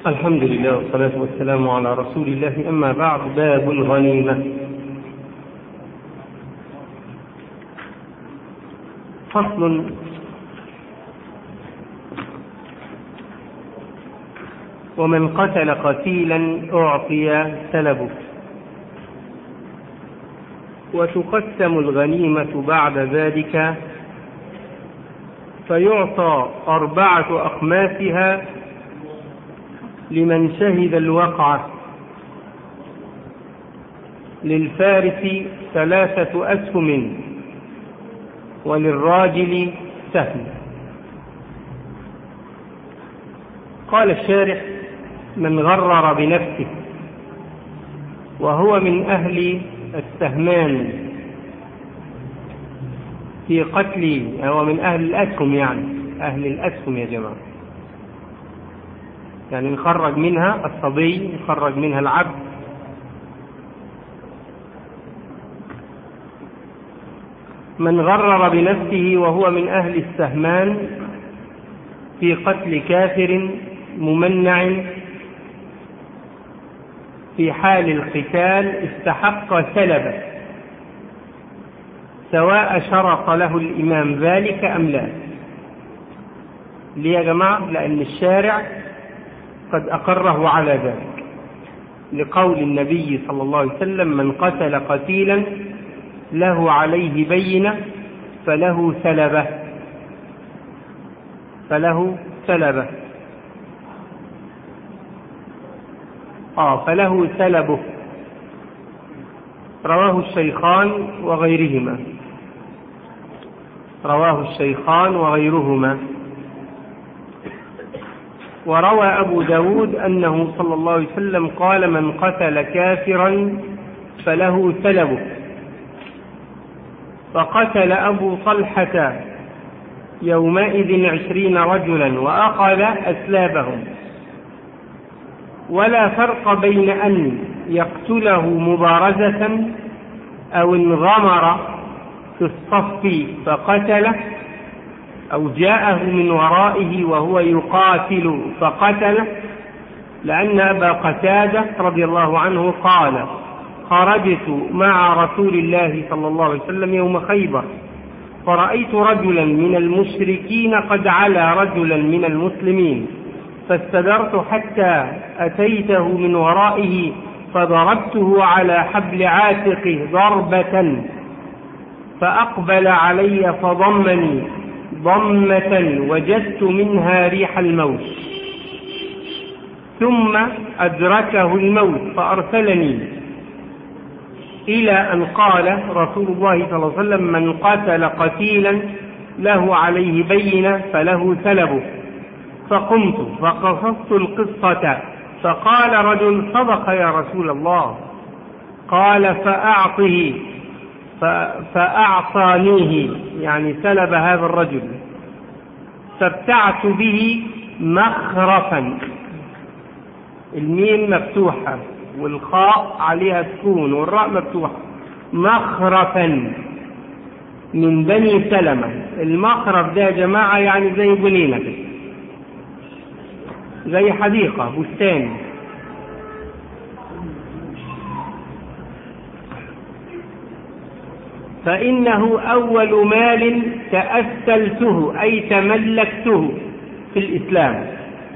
الحمد لله والصلاة والسلام على رسول الله أما بعد باب الغنيمة فصل ومن قتل قتيلا أعطي سلبه وتقسم الغنيمة بعد ذلك فيعطى أربعة أخماسها لمن شهد الوقعة للفارس ثلاثة أسهم وللراجل سهم قال الشارح من غرر بنفسه وهو من أهل السهمان في قتل هو من أهل الأسهم يعني أهل الأسهم يا جماعة يعني نخرج منها الصبي نخرج منها العبد من غرر بنفسه وهو من أهل السهمان في قتل كافر ممنع في حال القتال استحق سلبا سواء شرط له الإمام ذلك أم لا ليه يا جماعة لأن الشارع قد أقره على ذلك لقول النبي صلى الله عليه وسلم من قتل قتيلا له عليه بينة فله سلبة فله سلبة آه فله سلبه رواه الشيخان وغيرهما رواه الشيخان وغيرهما وروى أبو داود أنه صلى الله عليه وسلم قال من قتل كافرا فله سلبه فقتل أبو طلحة يومئذ عشرين رجلا وأخذ أسلابهم ولا فرق بين أن يقتله مبارزة أو انغمر في الصف فقتله أو جاءه من ورائه وهو يقاتل فقتله لأن أبا قتادة رضي الله عنه قال خرجت مع رسول الله صلى الله عليه وسلم يوم خيبر فرأيت رجلا من المشركين قد علا رجلا من المسلمين فاستدرت حتى أتيته من ورائه فضربته على حبل عاتقه ضربة فأقبل علي فضمني ضمة وجدت منها ريح الموت ثم أدركه الموت فأرسلني إلى أن قال رسول الله صلى الله عليه وسلم من قتل قتيلا له عليه بينة فله سلبه فقمت فقصصت القصة فقال رجل صدق يا رسول الله قال فأعطه فأعطانيه يعني سلب هذا الرجل فابتعت به مخرفا الميم مفتوحة والخاء عليها سكون والراء مفتوحة مخرفا من بني سلمة المخرف ده يا جماعة يعني زي جنينة كده زي حديقة بستان فإنه أول مال تأسلته أي تملكته في الإسلام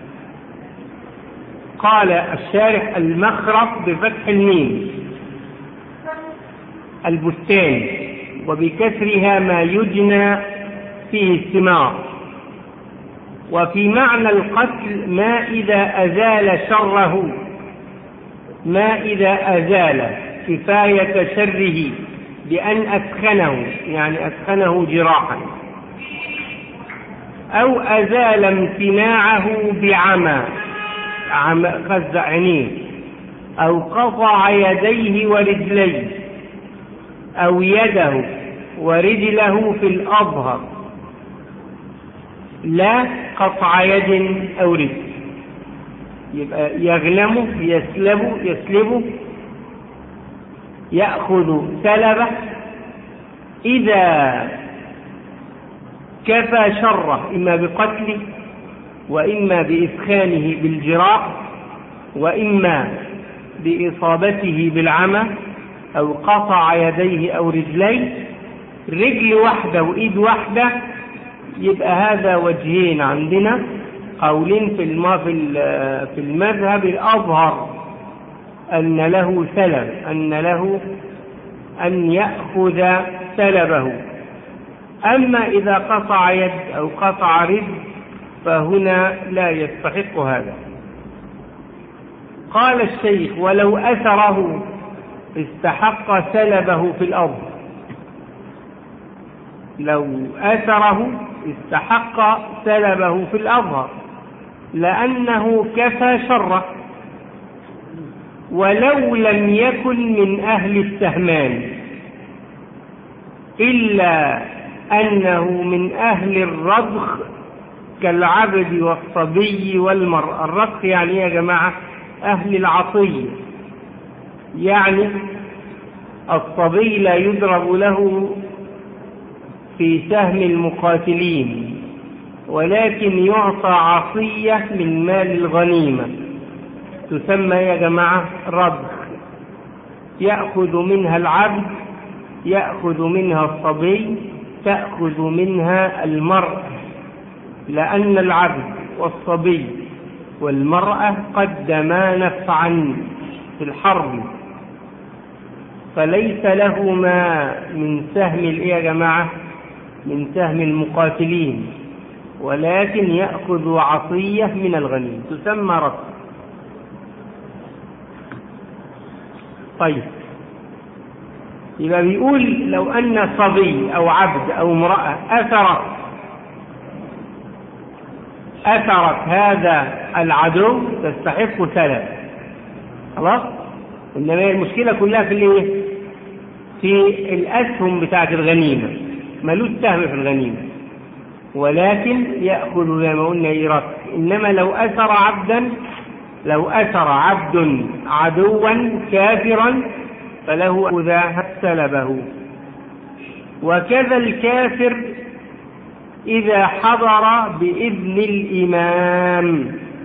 قال الشارح المخرف بفتح الميم البستان وبكسرها ما يجنى فيه الثمار وفي معنى القتل ما إذا أزال شره ما إذا أزال كفاية شره بأن أسخنه يعني أسخنه جراحا أو أزال امتناعه بعمى خز عينيه أو قطع يديه ورجليه أو يده ورجله في الأظهر لا قطع يد أو رجل يبقى يغنمه يسلبه يسلبه يأخذ سلبه إذا كفى شره إما بقتله وإما بإسخانه بالجراح وإما بإصابته بالعمى أو قطع يديه أو رجليه رجل واحدة وإيد واحدة يبقى هذا وجهين عندنا قولين في في المذهب الأظهر أن له سلب أن له أن يأخذ سلبه أما إذا قطع يد أو قطع رجل فهنا لا يستحق هذا قال الشيخ ولو أثره استحق سلبه في الأرض لو أثره استحق سلبه في الأظهر لأنه كفى شره ولو لم يكن من أهل السهمان إلا أنه من أهل الرضخ كالعبد والصبي والمرأة الرضخ يعني يا جماعة أهل العطية يعني الصبي لا يضرب له في سهم المقاتلين ولكن يعطى عصية من مال الغنيمة تسمى يا جماعة رضخ يأخذ منها العبد يأخذ منها الصبي تأخذ منها المرأة لأن العبد والصبي والمرأة قدما نفعا في الحرب فليس لهما من سهم الايه يا جماعة من سهم المقاتلين ولكن يأخذ عطية من الغنيم تسمى رصد طيب يبقى بيقول لو أن صبي أو عبد أو امرأة أثرت أثرت هذا العدو تستحق سلب خلاص إنما المشكلة كلها في الايه في الأسهم بتاعة الغنيمة ملوش سهم في الغنيمة ولكن يأخذ زي ما قلنا إيراد إنما لو أثر عبدا لو أثر عبد عدوا كافرا فله إذا سلبه وكذا الكافر إذا حضر بإذن الإمام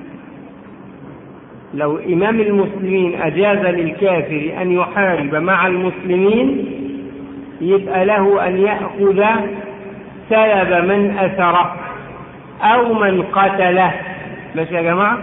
لو إمام المسلمين أجاز للكافر أن يحارب مع المسلمين يبقى له أن يأخذ سلب من أثره أو من قتله ماشي يا جماعة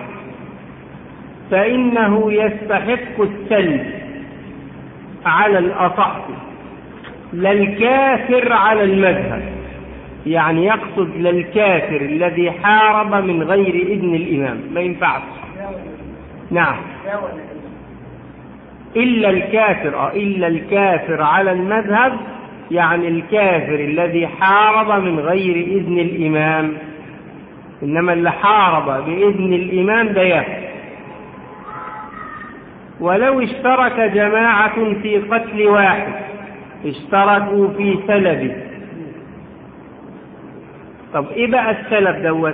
فإنه يستحق السلب على الأصح لا الكافر على المذهب يعني يقصد للكافر الذي حارب من غير إذن الإمام ما ينفعش نعم إلا الكافر آه إلا الكافر على المذهب يعني الكافر الذي حارب من غير إذن الإمام إنما اللي حارب بإذن الإمام ده يأخذ ولو اشترك جماعة في قتل واحد اشتركوا في سلبه طب ايه بقى السلب دوت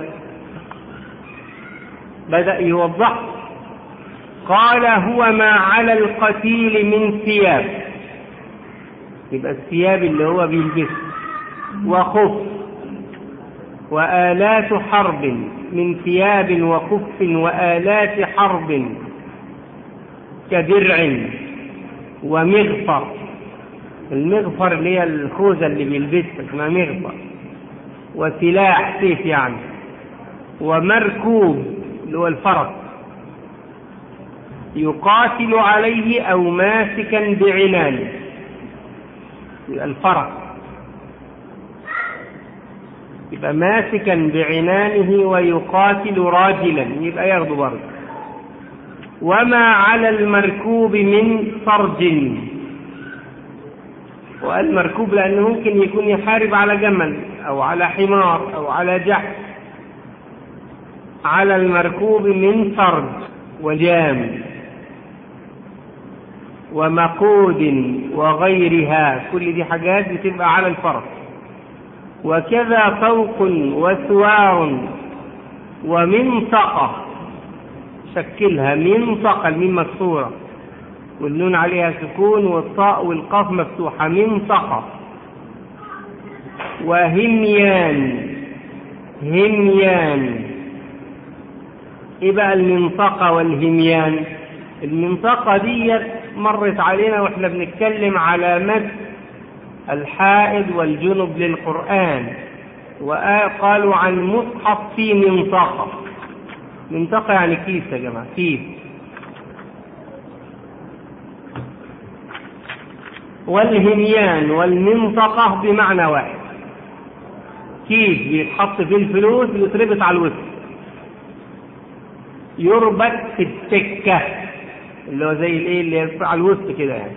بدأ يوضح قال هو ما على القتيل من ثياب يبقى الثياب اللي هو بيلبسه وخف وآلات حرب من ثياب وخف وآلات حرب كدرع ومغفر المغفر اللي هي الخوذة اللي بيلبسها اسمها مغفر وسلاح سيف يعني ومركوب اللي هو الفرس يقاتل عليه أو ماسكا بعنانه الفرس يبقى ماسكا بعنانه ويقاتل راجلا يبقى ياخده برضه وما على المركوب من فرج وقال مركوب لأنه ممكن يكون يحارب على جمل أو على حمار أو على جحش على المركوب من فرج وجام ومقود وغيرها كل دي حاجات بتبقى على الفرس وكذا فوق وسوار ومنطقة شكلها منطقة الميم مكسورة والنون عليها سكون والطاء والقاف مفتوحة منطقة وهميان هميان ايه بقى المنطقة والهميان المنطقة دي مرت علينا واحنا بنتكلم على مد الحائض والجنب للقرآن وقالوا عن مصحف في منطقة منطقة يعني كيس يا جماعة كيس والهميان والمنطقة بمعنى واحد كيس بيتحط فيه الفلوس بيتربط على الوسط يربط في السكة اللي هو زي الايه اللي على الوسط كده يعني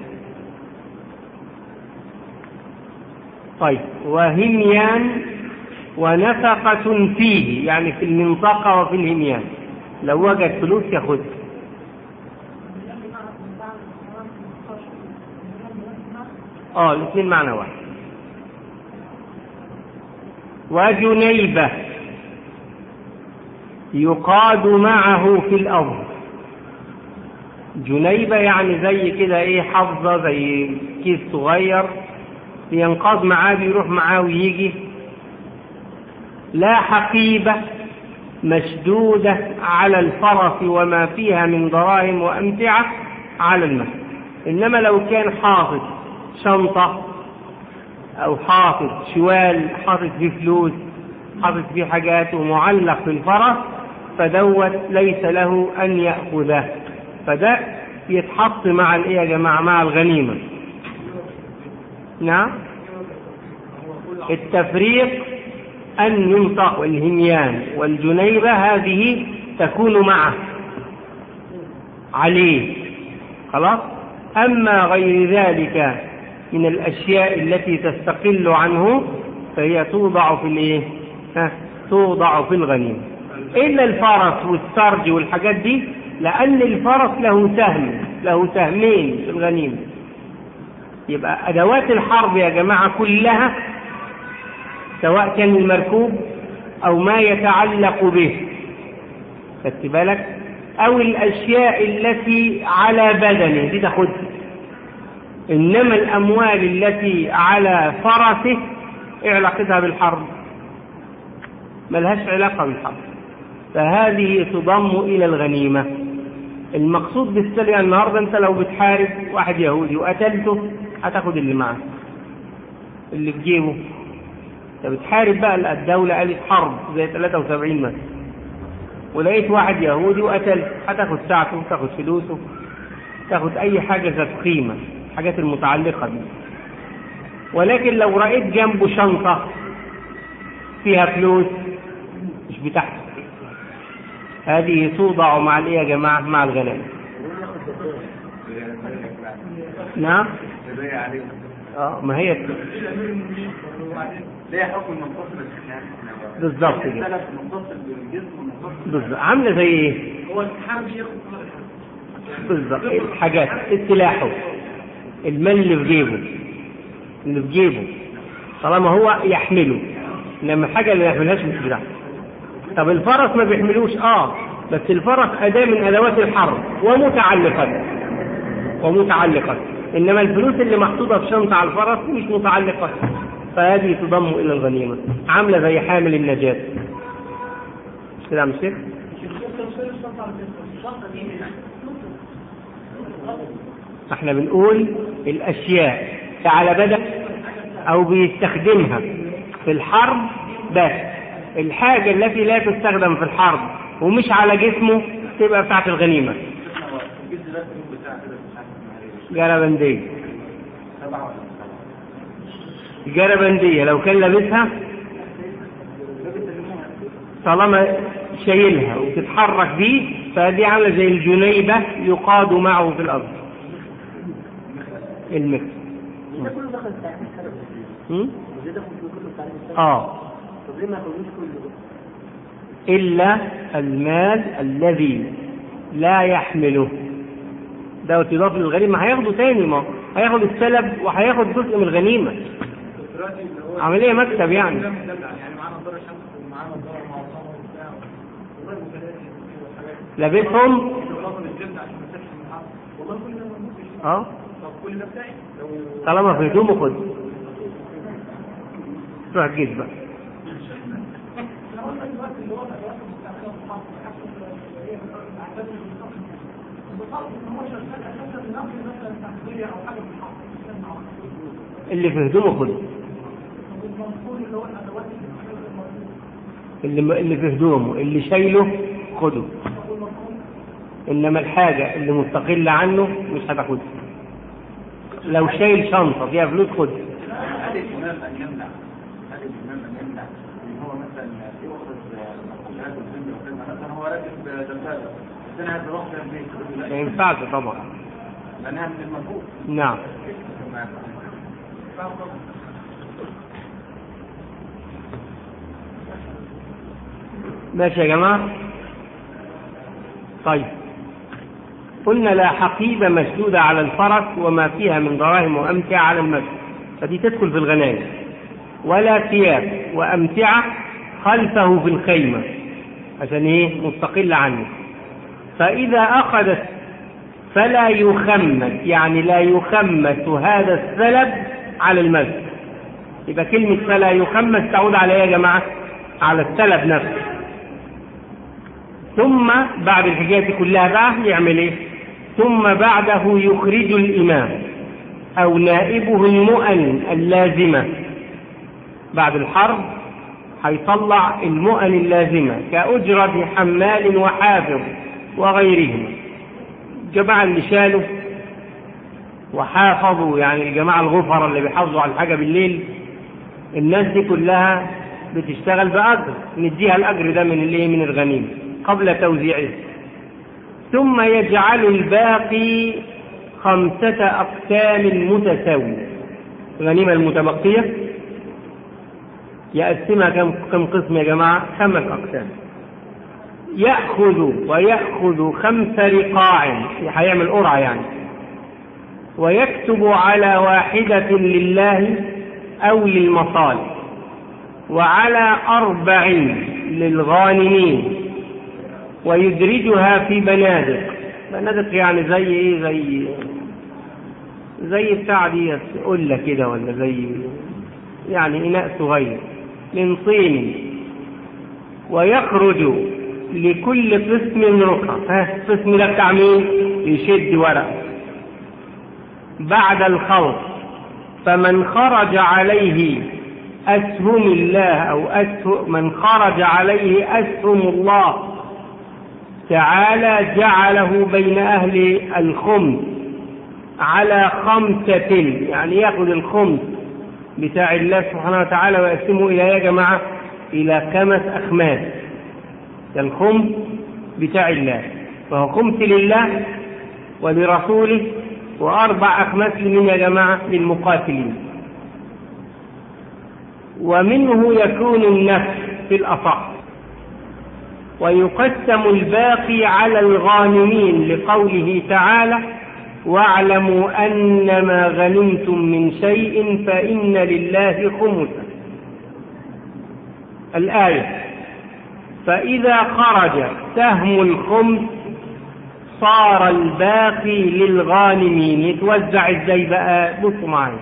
طيب وهميان ونفقة فيه يعني في المنطقة وفي الهميان لو وجد فلوس ياخدها اه الاثنين معنى واحد وجنيبة يقاد معه في الأرض جنيبة يعني زي كده ايه حفظة زي كيس صغير ينقاد معاه بيروح معاه ويجي لا حقيبة مشدودة على الفرس وما فيها من دراهم وأمتعة على المسجد إنما لو كان حاطط شنطة أو حاطط شوال حاطط فيه فلوس حاطط فيه حاجات ومعلق في الفرس فدوت ليس له أن يأخذه فده يتحط مع الايه يا جماعة مع الغنيمة نعم التفريق المنطق والهميان والجنيبة هذه تكون معه عليه خلاص أما غير ذلك من الأشياء التي تستقل عنه فهي توضع في الايه ها توضع في الغنيمة إلا الفرس والسرج والحاجات دي لأن الفرس له سهم له سهمين في الغنيمة يبقى أدوات الحرب يا جماعة كلها سواء كان المركوب أو ما يتعلق به خدت بالك أو الأشياء التي على بدنه دي تاخدها إنما الأموال التي على فرسه إيه علاقتها بالحرب ملهاش علاقة بالحرب فهذه تضم إلى الغنيمة المقصود بالسرقة النهاردة أنت لو بتحارب واحد يهودي وقتلته هتاخد اللي معاه اللي في جيبه انت بتحارب بقى الدولة قالت حرب زي 73 مثلا ولقيت واحد يهودي وقتلته هتاخد ساعته تاخد فلوسه تاخد أي حاجة ذات قيمة الحاجات المتعلقة بيه ولكن لو رأيت جنبه شنطة فيها فلوس مش بتاعته هذه توضع مع الايه يا جماعة مع الغنائم نعم اه ما هي ليه حكم منفصل بالظبط كده ثلاث منفصل بالجسم ومنفصل بالظبط عاملة زي ايه هو الاتحاد بياخد بالظبط الحاجات سلاحه المال اللي في جيبه اللي في جيبه طالما هو يحمله انما الحاجة اللي ما يحملهاش مش بتاعته طب الفرس ما بيحملوش اه بس الفرس أداة من أدوات الحرب ومتعلقة ومتعلقة إنما الفلوس اللي محطوطة في شنطة على الفرس مش متعلقة فهذه تضم إلى الغنيمة عاملة زي حامل النجاة كده مش كده؟ احنا بنقول الأشياء على بدء أو بيستخدمها في الحرب بس الحاجة التي لا تستخدم في الحرب ومش على جسمه تبقى بتاعت الغنيمة جربندية جربندية لو كان لابسها طالما شايلها وتتحرك بيه فدي عاملة زي الجنيبة يقاد معه في الأرض المكس ده كله دخل في تعريف السبب هم؟ ده دخل في كله في تعريف السبب اه طب ليه ما ياخدوش كله إلا المال الذي لا يحمله ده تضاف للغنيمة هياخده تاني ما هو. هياخد السلب وهياخد جزء من الغنيمة عملية مكسب يعني يعني معانا نظاره شمس ومعانا نظاره معصمه وبتاع والله وكالات وحاجات لابسهم خلاص الجلد عشان ما تسيبش من الحرب والله كل ده موجود في الشارع. اه طب كل ده بتاعي لو طالما في هدومه خد روح الجيش بقى اللي في هدومه خده اللي اللي في هدومه اللي شايله خده انما الحاجه اللي مستقله عنه مش هتاخدها لو شايل شنطه فيها فلوس خدها هل الإمام أن يمنع هل الإمام أن يمنع إن هو مثلا يأخذ مقولات الذنب وكذا مثلا هو راكب دبابة بس أنا عايز أروح فيها البيت ما ينفعش طبعا لأنها من المنهوب نعم ماشي يا جماعة طيب قلنا لا حقيبة مشدودة على الفرس وما فيها من دراهم وأمتعة على المسجد فدي تدخل في الغنائم ولا ثياب وأمتعة خلفه في الخيمة عشان ايه مستقل عنه فإذا أخذت فلا يخمس يعني لا يخمس هذا السلب على المسجد يبقى كلمة فلا يخمس تعود على ايه يا جماعة على السلب نفسه ثم بعد الحكاية دي كلها بقى يعمل ايه ثم بعده يخرج الإمام أو نائبه المؤن اللازمة بعد الحرب هيطلع المؤن اللازمة كأجرة حمال وحافظ وغيرهم الجماعة اللي شالوا وحافظوا يعني الجماعة الغفرة اللي بيحافظوا على الحاجة بالليل الناس دي كلها بتشتغل بأجر نديها الأجر ده من الايه من الغنيمة قبل توزيعه ثم يجعل الباقي خمسة أقسام متساوية الغنيمة المتبقية يقسمها كم كم قسم يا جماعة؟ خمس أقسام يأخذ ويأخذ خمس رقاع هيعمل قرعة يعني ويكتب على واحدة لله أو للمصالح وعلى أربع للغانمين ويدرجها في بنادق بنادق يعني زي ايه زي زي بتاع دي قلة كده ولا زي يعني إناء صغير من طين ويخرج لكل قسم رقعة ها القسم ده بتاع مين؟ يشد ورق بعد الخوف فمن خرج عليه أسهم الله أو أسهم من خرج عليه أسهم الله تعالى جعله بين أهل الخمس على خمسة يعني يأخذ الخمس بتاع الله سبحانه وتعالى ويقسمه إلى يا جماعة إلى خمس أخماس الخمس بتاع الله وهو خمس لله ولرسوله وأربع أخماس لمن يا جماعة للمقاتلين ومنه يكون النفس في الأصح ويقسم الباقي على الغانمين لقوله تعالى واعلموا أن ما غنمتم من شيء فإن لله خمسا الآية فإذا خرج سهم الخمس صار الباقي للغانمين يتوزع ازاي بقى بصوا معايا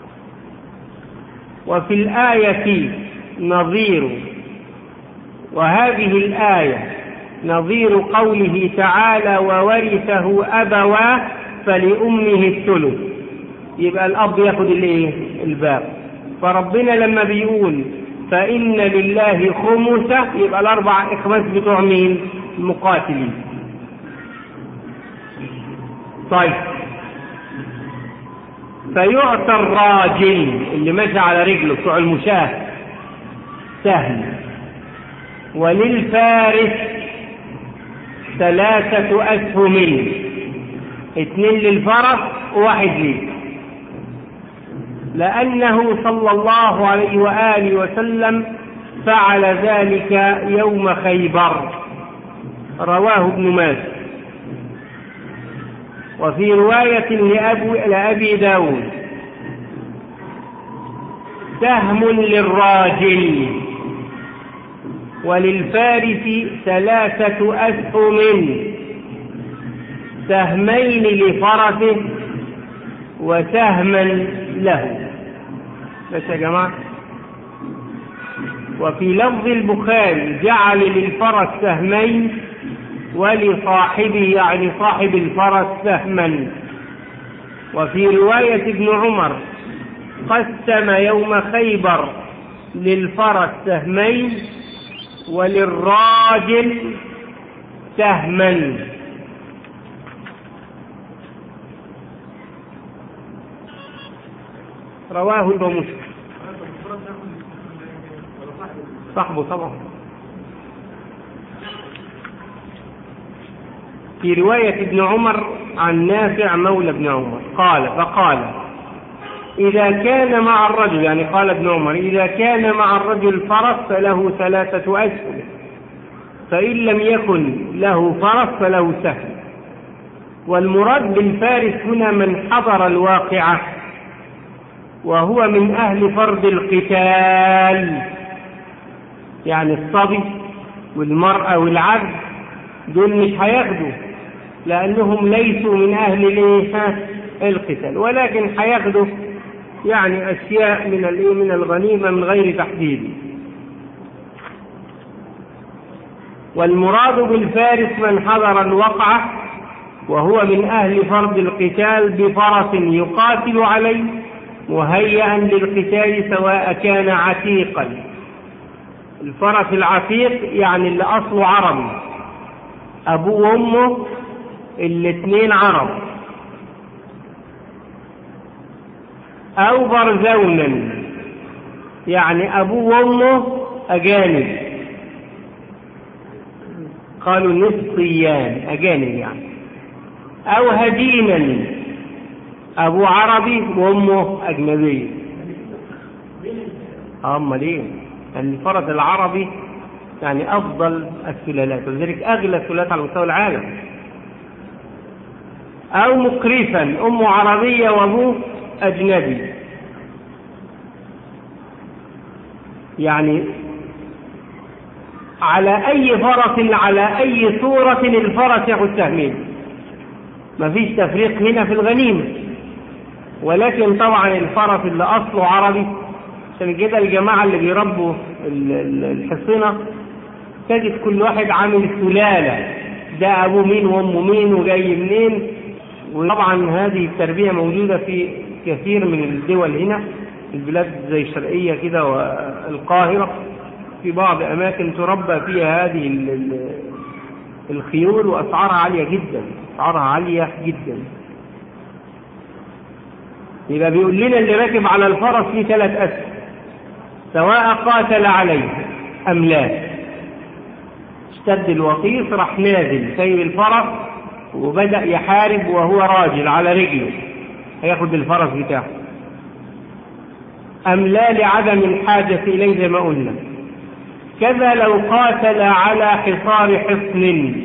وفي الآية نظير وهذه الآية نظير قوله تعالى وورثه أبواه فلأمه الثلث يبقى الأب ياخد الايه الباقي فربنا لما بيقول فإن لله خمسة يبقى الأربع إخماس بتوع مين المقاتلين طيب فيعطى الراجل اللي ماشي على رجله بتوع المشاة سهم وللفارس ثلاثة أسهم اثنين للفرس وواحد ليه لأنه صلى الله عليه وآله وسلم فعل ذلك يوم خيبر رواه ابن ماجه وفي رواية لأبي, لأبي داود سهم للراجل وللفارس ثلاثة أسهم سهمين لفرسه وسهما له بس يا جماعة وفي لفظ البخاري جعل للفرس سهمين ولصاحبه يعني صاحب الفرس سهما وفي رواية ابن عمر قسم يوم خيبر للفرس سهمين وللراجل سهما رواه ابن مسلم صاحبه طبعا في رواية ابن عمر عن نافع مولى ابن عمر قال فقال إذا كان مع الرجل يعني قال ابن عمر إذا كان مع الرجل فرس فله ثلاثة أشهر فإن لم يكن له فرس فله سهم والمراد بالفارس هنا من حضر الواقعة وهو من أهل فرض القتال يعني الصبي والمرأة والعبد دول مش هياخدوا لأنهم ليسوا من أهل الإيه القتال ولكن هياخدوا يعني أشياء من الإيه من الغنيمة من غير تحديد والمراد بالفارس من حضر الوقعة وهو من أهل فرض القتال بفرس يقاتل عليه مهيئا للقتال سواء كان عتيقا الفرس العتيق يعني اللي أصله عربي أبوه وأمه الاثنين عرب أو برزونا يعني أبوه وأمه أجانب قالوا نصيان أجانب يعني أو هدينا أبوه عربي وأمه أجنبية أمال إيه؟ لأن الفرد العربي يعني أفضل السلالات ولذلك أغلى السلالات على مستوى العالم أو مكرفا أمه عربية وأبوه أجنبي يعني على أي فرس على أي صورة الفرس يأخذ سهمين مفيش تفريق هنا في الغنيمة ولكن طبعا الفرس اللي أصله عربي عشان كده الجماعة اللي بيربوا الحصنة تجد كل واحد عامل سلالة ده أبوه مين وأمه مين وجاي منين وطبعا هذه التربية موجودة في كثير من الدول هنا البلاد زي الشرقية كده والقاهرة في بعض أماكن تربى فيها هذه الخيول وأسعارها عالية جدا أسعارها عالية جدا يبقى بيقول لنا اللي راكب على الفرس في ثلاث أسهم سواء قاتل عليه أم لا اشتد الوقيس راح نازل سيب الفرس وبدأ يحارب وهو راجل على رجله هياخد الفرس بتاعه أم لا لعدم الحاجة إليه زي ما قلنا كذا لو قاتل على حصار حصن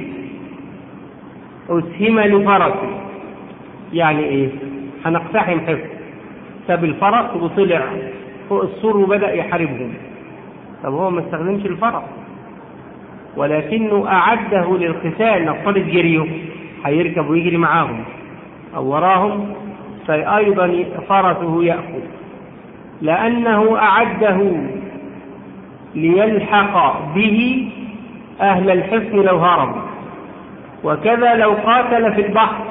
أسهم لفرسه يعني إيه هنقتحم حصن ساب الفرس وطلع فوق السور وبدأ يحاربهم طب هو ما استخدمش الفرس ولكنه أعده للقتال نفترض جريه هيركب ويجري معاهم أو وراهم فأيضا فرسه يأخذ لأنه أعده ليلحق به أهل الحصن لو هرب وكذا لو قاتل في البحر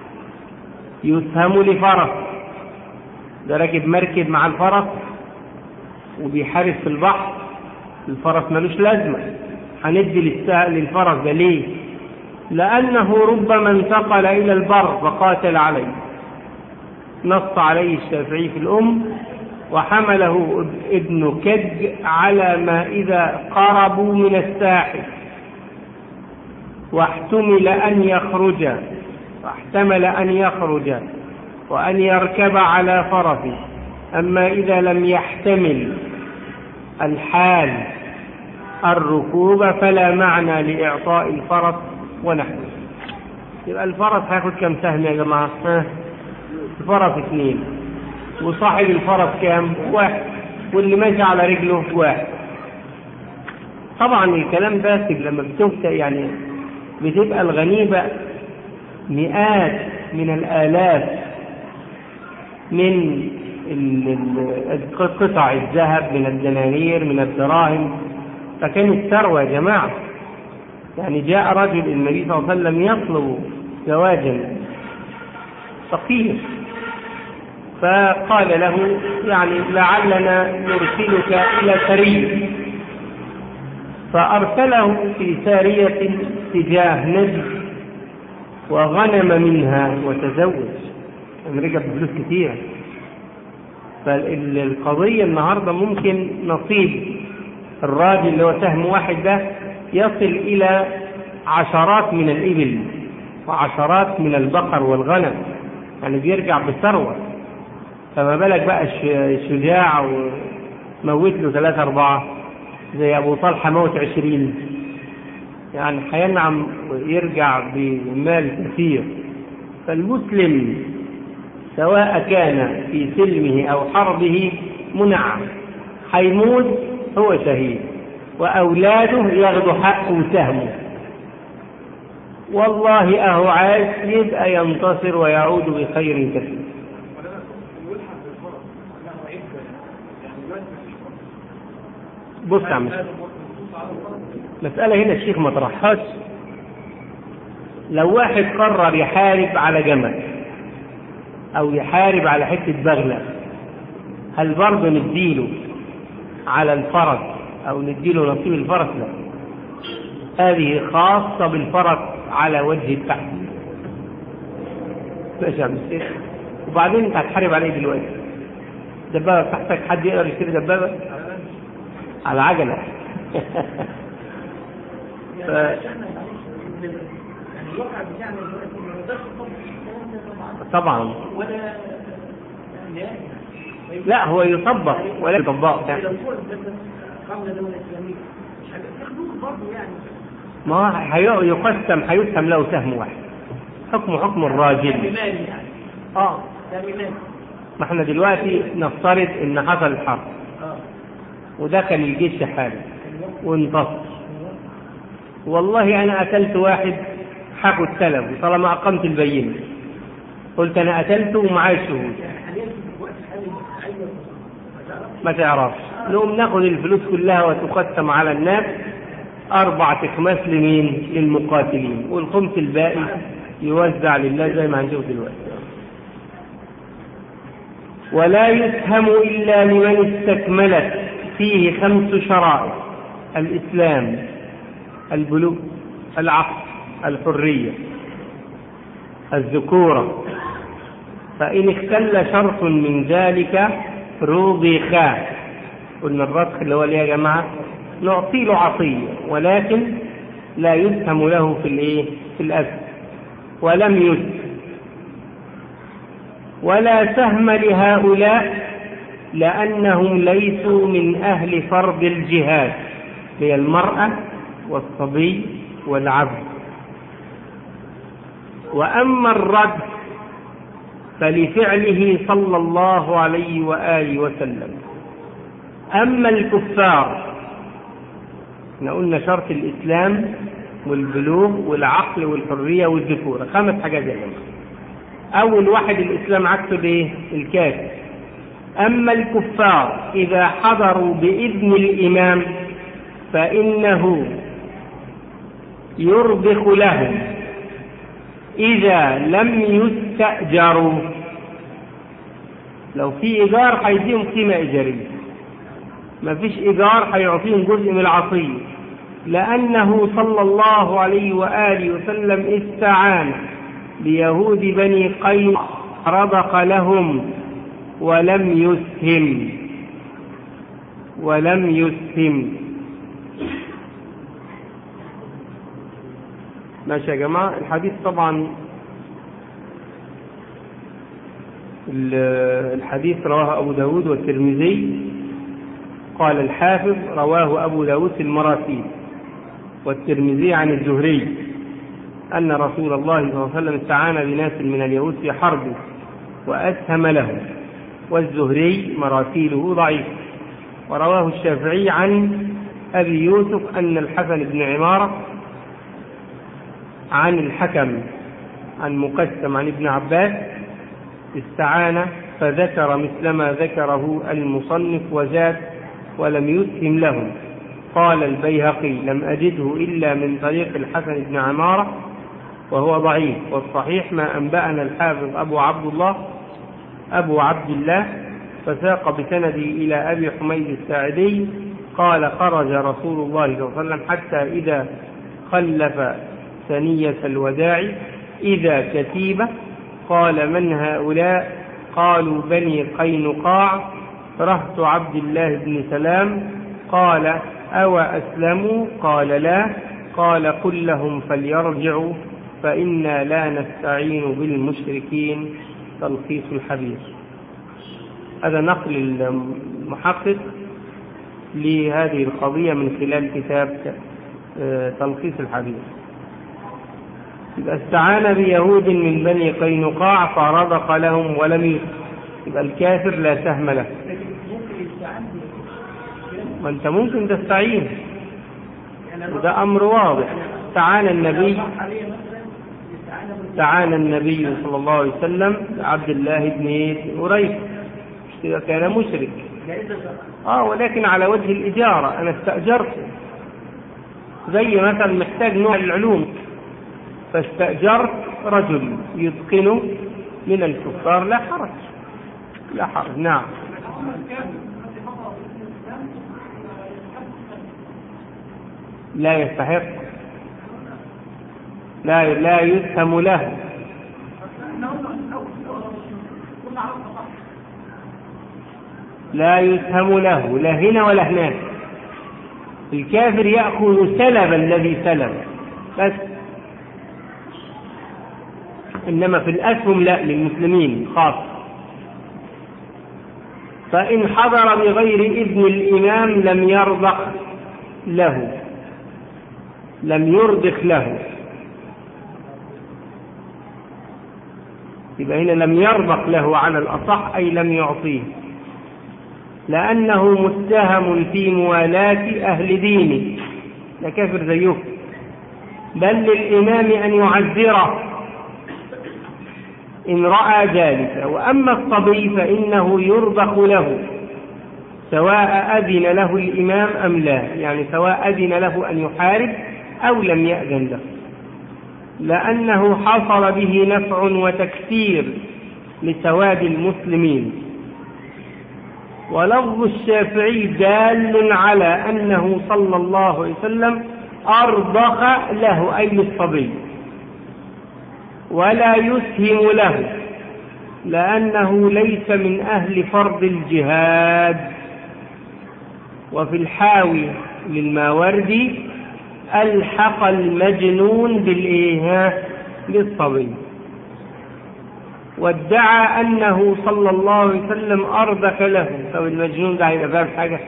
يسهم لفرس ده راكب مركب مع الفرس وبيحارب في البحر الفرس ملوش لازمة هندي للفرس ده ليه لأنه ربما انتقل إلى البر فقاتل عليه نص عليه الشافعي في الأم وحمله ابن كج على ما إذا قربوا من الساحل واحتمل أن يخرج واحتمل أن يخرج وأن يركب على فرسه أما إذا لم يحتمل الحال الركوب فلا معنى لإعطاء الفرس ونحوه يبقى الفرس هياخد كم سهم يا جماعة ها الفرس اثنين وصاحب الفرس كام واحد واللي ماشي على رجله واحد طبعا الكلام ده لما بتفتح يعني بتبقى الغنيمة مئات من الآلاف من قطع الذهب من الدنانير من الدراهم فكانت ثروة يا جماعة يعني جاء رجل النبي صلى الله عليه وسلم يطلب زواجا فقير فقال له يعني لعلنا نرسلك إلى سرية فأرسله في سارية تجاه نجد وغنم منها وتزوج يعني رجع بفلوس كتيرة فالقضية النهاردة ممكن نصيب الراجل اللي هو سهم واحد ده يصل إلى عشرات من الإبل وعشرات من البقر والغنم يعني بيرجع بثروة فما بالك بقى الشجاع وموت له ثلاثة أربعة زي أبو طلحة موت عشرين يعني هينعم ويرجع بمال كثير فالمسلم سواء كان في سلمه أو حربه منعم هيموت هو شهيد وأولاده ياخدوا حقه وسهمه والله أهو عاش يبقى ينتصر ويعود بخير كثير بص يا عم مسألة هنا الشيخ ما طرحهاش لو واحد قرر يحارب على جمل أو يحارب على حتة بغلة هل برضه نديله على الفرس أو نديله نصيب الفرس لا هذه خاصة بالفرس على وجه التحديد ماشي يا عم الشيخ وبعدين انت هتحارب على ايه دلوقتي؟ دبابة تحتك حد يقدر يشتري دبابة؟ على عجلة ف... يعني الواقع بتاعنا دلوقتي ما نقدرش نطبق الكلام ده طبعا طبعا ولا لا لا هو يطبق ولا يطبق لو فرض مثلا قامنا دولة إسلامية مش هتاخدوه برضه يعني ما هو هي- يقسم هيسهم له سهم واحد حكم حكم الراجل بمال يعني اه ده بمال ما احنا دلوقتي نفترض ان حصل الحرب اه ودخل الجيش حاله وانتصر والله انا قتلت واحد هاخد سلبه طالما اقمت البينه قلت انا قتلته ومعايا شهود حاليا في الوقت الحالي ايوه ما تعرفش ما تعرفش نقوم ناخد الفلوس كلها وتقسم على الناس أربع أخماس لمين؟ للمقاتلين والخمس الباقي يوزع لله زي ما هنشوف دلوقتي ولا يسهم إلا لمن استكملت فيه خمس شرائط الإسلام البلوغ العقل الحرية الذكورة فإن اختل شرط من ذلك رضخ قلنا الرضخ اللي هو ايه يا جماعة نعطي له عطية ولكن لا يسهم له في الايه في الأسد ولم يسهم ولا سهم لهؤلاء لأنهم ليسوا من أهل فرض الجهاد هي المرأة والصبي والعبد وأما الرد فلفعله صلى الله عليه وآله وسلم أما الكفار احنا قلنا شرط الإسلام والبلوغ والعقل والحرية والذكورة خمس حاجات يا جماعة أول واحد الإسلام عكسه الإيه؟ الكافر أما الكفار إذا حضروا بإذن الإمام فإنه يربخ لهم إذا لم يستأجروا لو في إيجار هيديهم قيمة إيجارية ما فيش إيجار هيعطيهم جزء من العطية لأنه صلى الله عليه وآله وسلم استعان بيهود بني قيس ربق لهم ولم يسهم ولم يسهم ماشي يا جماعة الحديث طبعا الحديث رواه أبو داود والترمذي قال الحافظ رواه أبو داود في المراسيل والترمذي عن الزهري أن رسول الله صلى الله عليه وسلم استعان بناس من اليهود في حرب وأسهم لهم والزهري مراسيله ضعيف ورواه الشافعي عن أبي يوسف أن الحسن بن عمارة عن الحكم عن مقسم عن ابن عباس استعان فذكر مثل ما ذكره المصنف وزاد ولم يسهم لهم قال البيهقي لم أجده إلا من طريق الحسن بن عمارة وهو ضعيف والصحيح ما أنبأنا الحافظ أبو عبد الله أبو عبد الله فساق بسندي إلى أبي حميد الساعدي قال خرج رسول الله صلى الله عليه وسلم حتى إذا خلف ثنية الوداع إذا كتيبة قال من هؤلاء قالوا بني قينقاع رهط عبد الله بن سلام قال أو أسلموا قال لا قال قل لهم فليرجعوا فإنا لا نستعين بالمشركين تلخيص الحديث هذا نقل المحقق لهذه القضية من خلال كتاب تلخيص الحديث يبقى استعان بيهود من بني قينقاع فرضق لهم ولم يسلم يبقى الكافر لا سهم له لكن ممكن يستعان ما انت ممكن تستعين يعني وده امر واضح تعالى النبي صح عليه مثلا يستعان بالله تعالى النبي صلى الله عليه وسلم عبد الله بن هريث إذا كان مشرك جائزة اه ولكن على وجه الإجارة أنا استأجرته زي مثلا محتاج نوع العلوم فاستأجرت رجل يتقنه من الكفار لا حرج لا حرج نعم لا يستحق لا لا يسهم له لا يسهم له لا هنا ولا هناك الكافر يأخذ سلب الذي سلب بس إنما في الأسهم لا للمسلمين خاصة فإن حضر بغير إذن الإمام لم يرضخ له لم يرضخ له يبقى هنا لم يرضخ له على الأصح أي لم يعطيه لأنه متهم في موالاة أهل دينه ده كافر زيه بل للإمام أن يعذره إن رأى ذلك وأما الصبي فإنه يرضخ له سواء أذن له الإمام أم لا يعني سواء أذن له أن يحارب أو لم يأذن له لأنه حصل به نفع وتكثير لسواد المسلمين ولفظ الشافعي دال على أنه صلى الله عليه وسلم أرضخ له أي الصبي ولا يسهم له لأنه ليس من أهل فرض الجهاد وفي الحاوي للماوردي ألحق المجنون بالإيه بالصبي وادعى أنه صلى الله عليه وسلم أرضك له طب المجنون ده هيبقى فاهم حاجة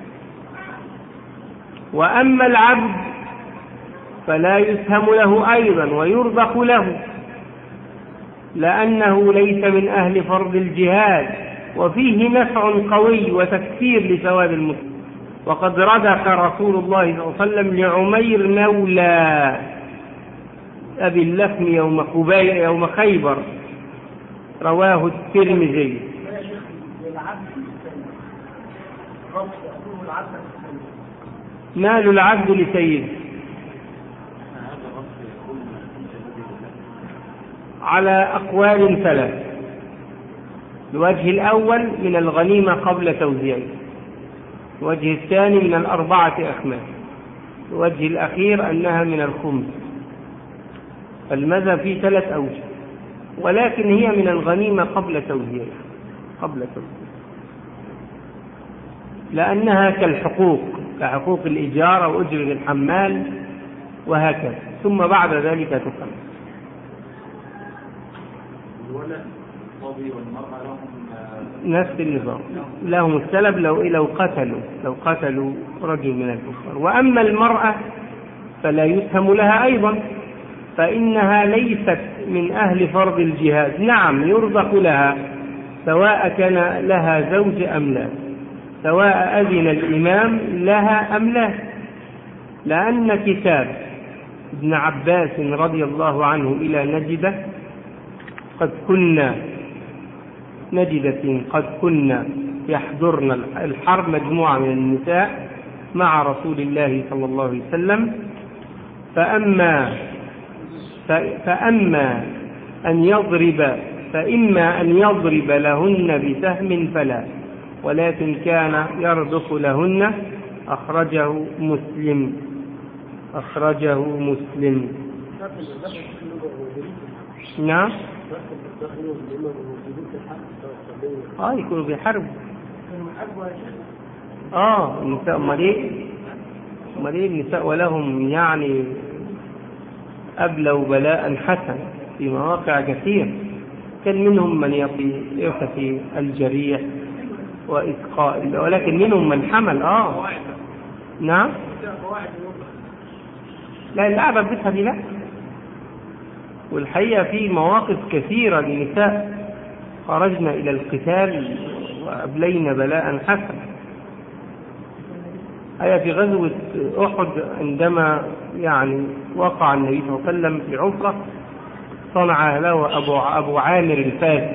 وأما العبد فلا يسهم له أيضا ويرضخ له لأنه ليس من أهل فرض الجهاد وفيه نفع قوي وتكثير لسواد المسلم وقد ردخ رسول الله صلى الله عليه وسلم لعمير مولى أبي اللفم يوم خباي يوم خيبر رواه الترمذي يا شيخ العبد رب يأخذه العبد مال العبد لسيده هذا الرب يقول على أقوال ثلاث الوجه الأول من الغنيمة قبل توزيعه الوجه الثاني من الأربعة أخماس الوجه الأخير أنها من الخمس المذهب فيه ثلاث أوجه ولكن هي من الغنيمة قبل توزيعها قبل توزيعها لأنها كالحقوق كحقوق الإيجار أو أجرة الحمال وهكذا ثم بعد ذلك تقام الولد الصبي والمرأة لهم آه، نفس النظام لهم السلب لو لو قتلوا لو قتلوا رجل من الكفار واما المراه فلا يسهم لها ايضا فانها ليست من اهل فرض الجهاد نعم يرزق لها سواء كان لها زوج ام لا سواء اذن الامام لها ام لا لان كتاب ابن عباس رضي الله عنه الى نجده قد كنا نجدة قد كنا يحضرن الحرب مجموعة من النساء مع رسول الله صلى الله عليه وسلم فأما فأما أن يضرب فإما أن يضرب لهن بسهم فلا ولكن كان يربط لهن أخرجه مسلم أخرجه مسلم نعم اه يكونوا في حرب اه النساء امال ايه امال ايه النساء ولهم يعني ابلوا بلاء حسنا في مواقع كثير كان منهم من يقي الجريح وإسقاء ولكن منهم من حمل اه نعم لا اللعبة بتها دي لا والحقيقة في مواقف كثيرة لنساء خرجنا إلى القتال وأبلينا بلاء حسنا أي في غزوة أحد عندما يعني وقع النبي صلى الله عليه وسلم في عفرة صنع له أبو, أبو عامر الفاسد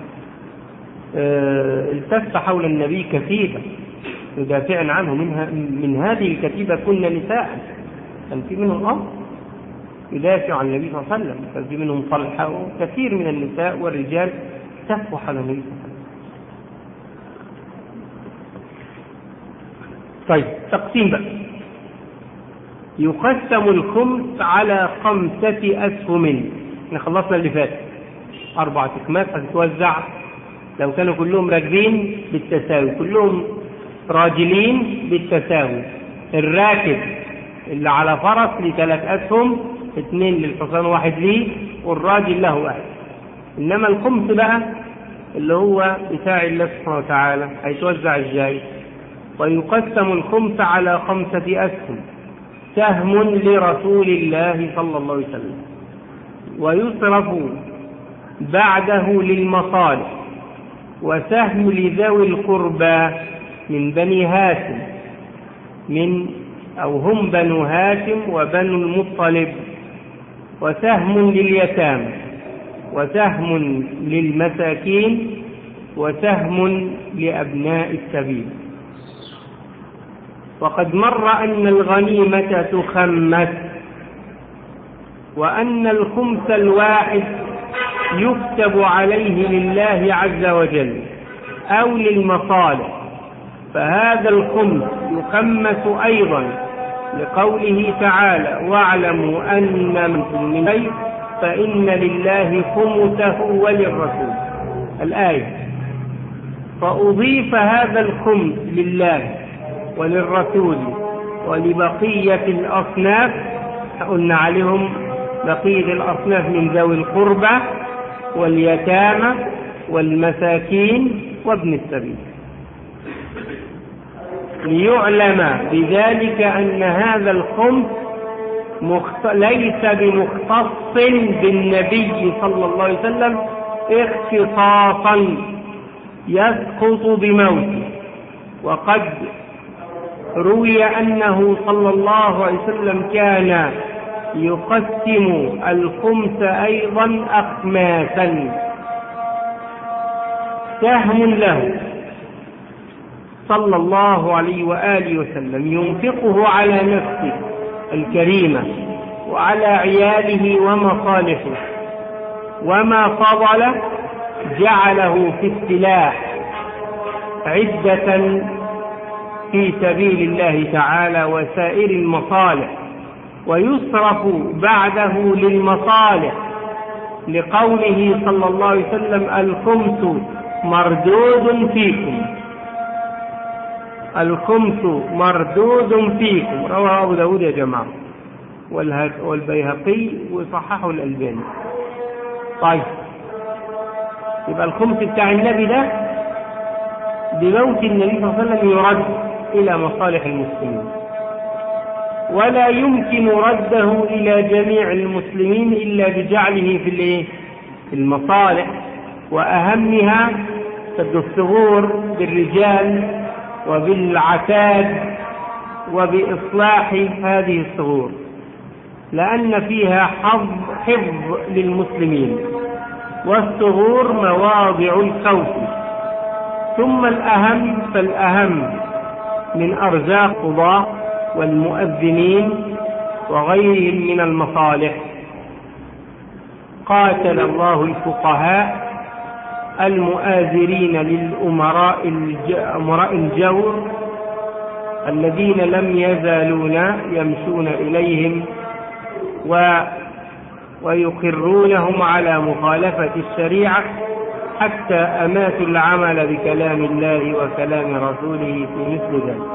التف حول النبي كثيبا يدافع عنه منها من هذه الكتيبة كنا نساء كان في منهم أمر يدافع عن النبي صلى الله عليه وسلم كان في منهم طلحة وكثير من النساء والرجال تفوا حول النبي صلى الله عليه وسلم طيب تقسيم بقى يقسم الخمس على خمسة أسهم احنا خلصنا اللي فات أربعة أكماس هتتوزع لو كانوا كلهم راكبين بالتساوي كلهم راجلين بالتساوي الراكب اللي على فرس لثلاث أسهم اثنين للحصان واحد ليه والراجل له واحد إنما الخمس بقى اللي هو بتاع الله سبحانه وتعالى هيتوزع ازاي ويقسم الخمس على خمسة أسهم سهم لرسول الله صلى الله عليه وسلم ويصرف بعده للمصالح وسهم لذوي القربى من بني هاشم من أو هم بنو هاشم وبنو المطلب وسهم لليتامى وسهم للمساكين وسهم لأبناء السبيل وقد مر أن الغنيمة تخمس وأن الخمس الواحد يكتب عليه لله عز وجل أو للمصالح فهذا الخمس يخمس أيضا لقوله تعالى واعلموا أن من شيء فإن لله خمسه وللرسول الآية فأضيف هذا الخمس لله وللرسول ولبقية الأصناف قلنا عليهم بقية الأصناف من ذوي القربى واليتامى والمساكين وابن السبيل ليعلم بذلك أن هذا الخمس مخت... ليس بمختص بالنبي صلى الله عليه وسلم اختصاصا يسقط بموته وقد روي أنه صلى الله عليه وسلم كان يقسم الخمس أيضا أخماسا سهم له صلى الله عليه وآله وسلم ينفقه على نفسه الكريمة وعلى عياله ومصالحه وما فضل جعله في السلاح عدة في سبيل الله تعالى وسائر المصالح ويصرف بعده للمصالح لقوله صلى الله عليه وسلم الخمس مردود فيكم الخمس مردود فيكم رواه أبو داود يا جماعة والبيهقي وصححه الألباني طيب يبقى الخمس بتاع النبي ده بموت النبي صلى الله عليه وسلم يرد إلى مصالح المسلمين ولا يمكن رده إلى جميع المسلمين إلا بجعله في الايه؟ في المصالح وأهمها سد الثغور بالرجال وبالعتاد وبإصلاح هذه الثغور لأن فيها حظ حفظ للمسلمين والثغور مواضع الخوف ثم الأهم فالأهم من أرزاق قضاة والمؤذنين وغيرهم من المصالح قاتل الله الفقهاء المؤازرين للأمراء أمراء الجور الذين لم يزالون يمشون إليهم و ويقرونهم على مخالفة الشريعة حتى أماتوا العمل بكلام الله وكلام رسوله في مثل ذلك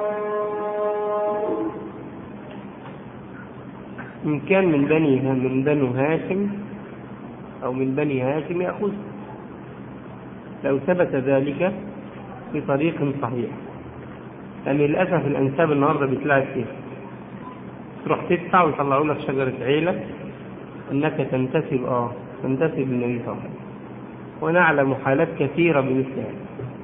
إن كان من بني من بنو هاشم أو من بني هاشم يأخذ لو ثبت ذلك بطريق صحيح لأن للأسف الأنساب النهاردة بتلاقي فيها تروح تدفع ويطلعوا لك شجرة عيلة أنك تنتسب آه تنتسب للنبي صلى الله عليه وسلم ونعلم حالات كثيرة بمثل هذا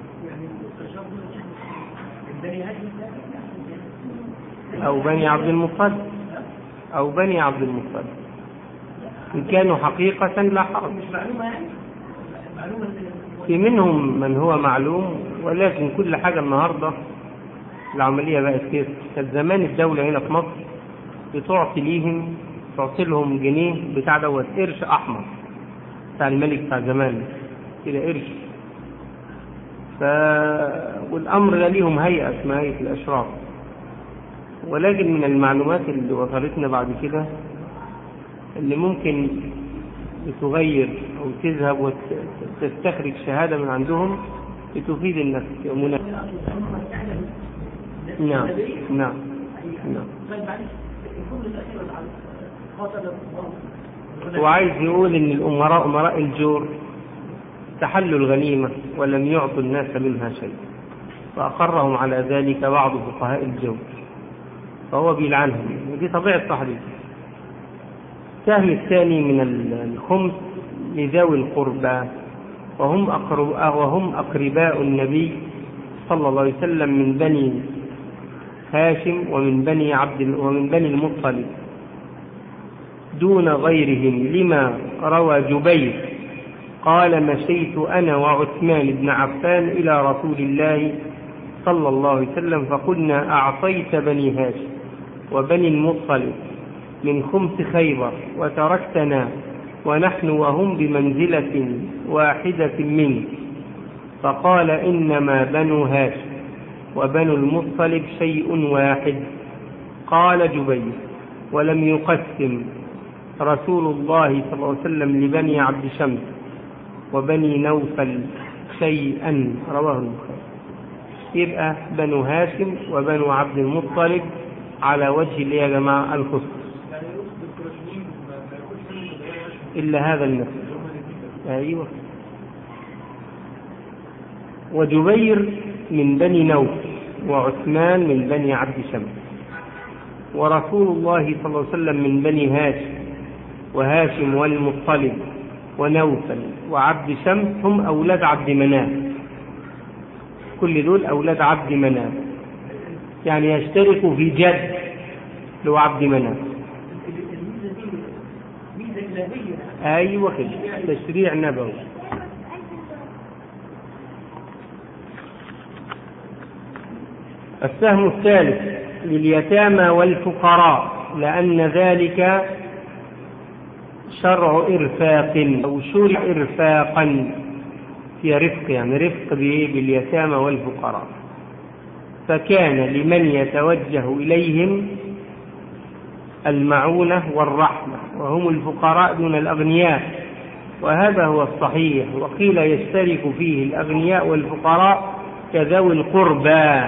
أو بني عبد المطلب أو بني عبد المطلب إن كانوا حقيقة لا حرج في منهم من هو معلوم ولكن كل حاجة النهاردة العملية بقت كده كانت زمان الدولة هنا في مصر بتعطي ليهم تعطي لهم جنيه بتاع دوت قرش أحمر بتاع الملك بتاع زمان كده قرش ف... والأمر ده ليهم هيئة اسمها هيئة الأشراف ولكن من المعلومات اللي وصلتنا بعد كده اللي ممكن تغير أو تذهب وتستخرج شهادة من عندهم لتفيد النفس يومنا نعم نعم نعم هو عايز يقول ان الامراء امراء الجور استحلوا الغنيمة ولم يعطوا الناس منها شيء فأقرهم على ذلك بعض فقهاء الجور فهو بيلعنهم ودي طبيعة صاحبه السهم الثاني من الخمس لذوي القربى وهم أقرب وهم أقرباء النبي صلى الله عليه وسلم من بني هاشم ومن بني عبد ومن بني المطلب دون غيرهم لما روى جبير قال مشيت أنا وعثمان بن عفان إلى رسول الله صلى الله عليه وسلم فقلنا أعطيت بني هاشم وبني المطلب من خمس خيبر وتركتنا ونحن وهم بمنزلة واحدة منه فقال إنما بنو هاشم وبنو المطلب شيء واحد قال جبير ولم يقسم رسول الله صلى الله عليه وسلم لبني عبد شمس وبني نوفل شيئا رواه البخاري يبقى بنو هاشم وبنو عبد المطلب على وجه اللي يا جماعة الخصوص إلا هذا النفس أيوة وجبير من بني نوف وعثمان من بني عبد شمس ورسول الله صلى الله عليه وسلم من بني هاشم وهاشم والمطلب ونوفل وعبد شمس هم أولاد عبد مناف كل دول أولاد عبد مناف يعني يشتركوا في جد لو عبد مناف أيوة كده تشريع نبوي السهم الثالث لليتامى والفقراء لأن ذلك شرع إرفاق أو شرع إرفاقا في رفق يعني رفق باليتامى والفقراء فكان لمن يتوجه إليهم المعونة والرحمة وهم الفقراء دون الأغنياء وهذا هو الصحيح وقيل يشترك فيه الأغنياء والفقراء كذوي القربى